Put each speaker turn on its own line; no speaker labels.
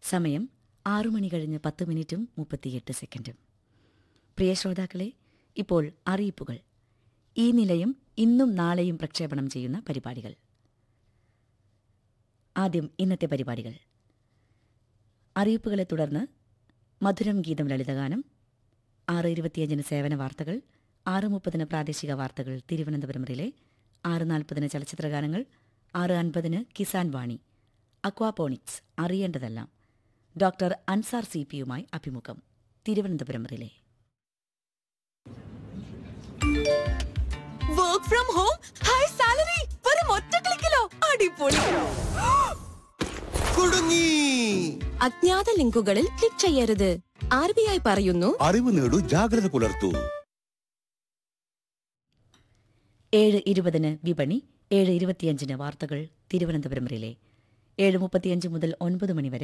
സമയം ആറു മണി കഴിഞ്ഞ് പത്ത് മിനിറ്റും മുപ്പത്തിയെട്ട് സെക്കൻഡും പ്രിയ ശ്രോതാക്കളെ ഇപ്പോൾ അറിയിപ്പുകൾ ഈ നിലയം ഇന്നും നാളെയും പ്രക്ഷേപണം ചെയ്യുന്ന പരിപാടികൾ ആദ്യം ഇന്നത്തെ പരിപാടികൾ അറിയിപ്പുകളെ തുടർന്ന് മധുരം ഗീതം ലളിതഗാനം ആറ് ഇരുപത്തിയഞ്ചിന് സേവന വാർത്തകൾ ആറ് മുപ്പതിന് പ്രാദേശിക വാർത്തകൾ തിരുവനന്തപുരം റിലേ ആറ് നാൽപ്പതിന് ചലച്ചിത്രഗാനങ്ങൾ ആറ് അൻപതിന് കിസാൻ വാണി അക്വാപോണിക്സ് അറിയേണ്ടതെല്ലാം ഡോക്ടർ അൻസാർ സി പിയുമായി അഭിമുഖം Thiruvananthapuram relay
work from home high salary വെറും ഒറ്റ ക്ലിക്കിലോ അടിപൊളി
കുടുങ്ങി
അജ്ഞാത ലിങ്കുകളിൽ ക്ലിക്ക് ചെയ്യരുത് ആർ ബി ഐ പറയുന്നു
അറിവ് നേടൂ ജാഗ്രത പുലർത്തൂ
ഏഴ് ഇരുപതിന് വിപണി ഏഴ് ഇരുപത്തിയഞ്ചിന് വാർത്തകൾ തിരുവനന്തപുരം റിലേ ഏഴ് മുപ്പത്തിയഞ്ച് മുതൽ ഒൻപത് മണിവരെ